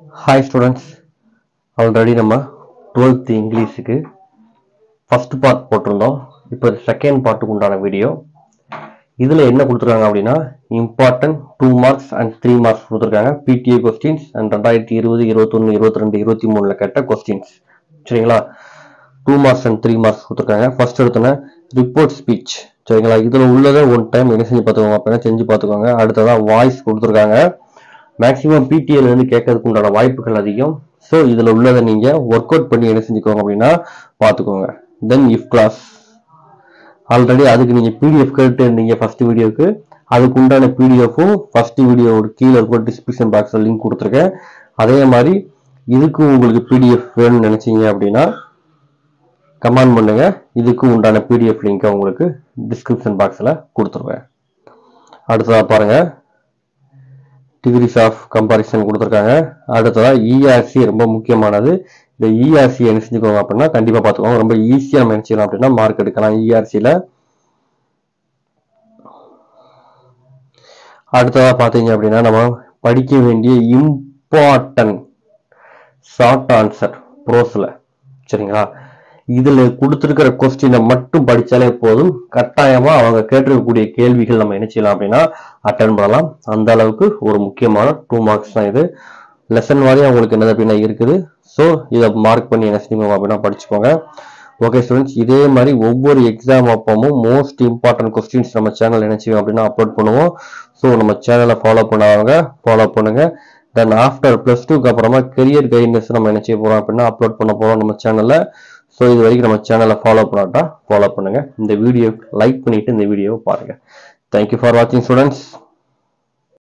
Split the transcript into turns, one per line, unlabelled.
hi students already நம்ம twelfth இங்கிலீஷுக்கு first part போட்டிருந்தோம் இப்போ செகண்ட் பார்ட்டுக்கு உண்டான வீடியோ இதில் என்ன கொடுத்துருக்காங்க அப்படின்னா important two marks and three marks கொடுத்துருக்காங்க பிடிஏ கொஸ்டின்ஸ் அண்ட் ரெண்டாயிரத்தி இருபது இருபத்தொன்று இருபத்தி ரெண்டு இருபத்தி மூணில் கேட்ட கொஸ்டின்ஸ் சரிங்களா two marks and three marks கொடுத்துருக்காங்க ஃபர்ஸ்ட் எடுத்தோன்னே ரிப்போர்ட் ஸ்பீச் சரிங்களா இதில் உள்ளதை ஒன் டைம் என்ன செஞ்சு பார்த்துக்கோங்க அப்படின்னா செஞ்சு பார்த்துக்கோங்க அடுத்ததான் வாய்ஸ் கொடுத்துருக்காங்க மேக்ஸிமம் பிடிஎல் இருந்து கேட்கறதுக்கு உண்டான வாய்ப்புகள் அதிகம் ஸோ இதில் உள்ளதை நீங்கள் ஒர்க் அவுட் பண்ணி என்ன செஞ்சுக்கோங்க அப்படின்னா பார்த்துக்கோங்க தென் இஃப் கிளாஸ் ஆல்ரெடி அதுக்கு நீங்கள் பிடிஎஃப் கேட்டு இருந்தீங்க ஃபர்ஸ்ட் வீடியோக்கு அதுக்கு உண்டான பிடிஎஃப்பும் ஃபர்ஸ்ட் வீடியோவோட கீழே இருக்க டிஸ்கிரிப்ஷன் பாக்ஸில் லிங்க் கொடுத்துருக்கேன் அதே மாதிரி இதுக்கு உங்களுக்கு பிடிஎஃப் வேணும்னு நினைச்சீங்க அப்படின்னா கமெண்ட் பண்ணுங்க இதுக்கு உண்டான பிடிஎஃப் லிங்கை உங்களுக்கு டிஸ்கிரிப்ஷன் பாக்ஸில் கொடுத்துருவேன் அடுத்ததாக பாருங்க டிகிரிஸ் ஆஃப் கம்பாரிசன் கொடுத்துருக்காங்க அடுத்ததா இஆர்சி ரொம்ப முக்கியமானது இந்த இஆர்சி என்ன செஞ்சுக்கோங்க அப்படின்னா கண்டிப்பாக பார்த்துக்கோங்க ரொம்ப ஈஸியாக நம்ம நினச்சிக்கலாம் அப்படின்னா மார்க் எடுக்கலாம் இஆர்சியில் அடுத்ததாக பார்த்தீங்க அப்படின்னா நம்ம படிக்க வேண்டிய இம்பார்ட்டன்ட் ஷார்ட் ஆன்சர் ப்ரோஸில் சரிங்களா இதில் கொடுத்துருக்கிற கொஸ்டினை மட்டும் படித்தாலே போதும் கட்டாயமாக அவங்க கேட்டிருக்கக்கூடிய கேள்விகள் நம்ம என்ன செய்யலாம் அப்படின்னா அட்டன் பண்ணலாம் அந்த அளவுக்கு ஒரு முக்கியமான டூ மார்க்ஸ் தான் இது லெசன் வாரியாக உங்களுக்கு என்னது அப்படின்னா இருக்குது ஸோ இதை மார்க் பண்ணி என்ன செஞ்சுக்கோங்க அப்படின்னா படிச்சுக்கோங்க ஓகே ஸ்டூடெண்ட்ஸ் இதே மாதிரி ஒவ்வொரு எக்ஸாம் அப்பமும் மோஸ்ட் இம்பார்ட்டன்ட் கொஸ்டின்ஸ் நம்ம சேனல் என்ன செய்வோம் அப்படின்னா அப்லோட் பண்ணுவோம் ஸோ நம்ம சேனலை ஃபாலோ பண்ணாதவங்க ஃபாலோ பண்ணுங்க தென் ஆஃப்டர் ப்ளஸ் டூக்கு அப்புறமா கெரியர் கைட்னஸ் நம்ம என்ன செய்ய போகிறோம் அப்படின்னா அப்லோட் பண்ண போகிறோம் நம்ம சேனலில் ஸோ இது வரைக்கும் நம்ம சேனலை ஃபாலோ பண்ணாட்டா ஃபாலோ பண்ணுங்க இந்த வீடியோ லைக் பண்ணிட்டு இந்த வீடியோவை பாருங்க தேங்க்யூ ஃபார் வாட்சிங் ஸ்டூடெண்ட்ஸ்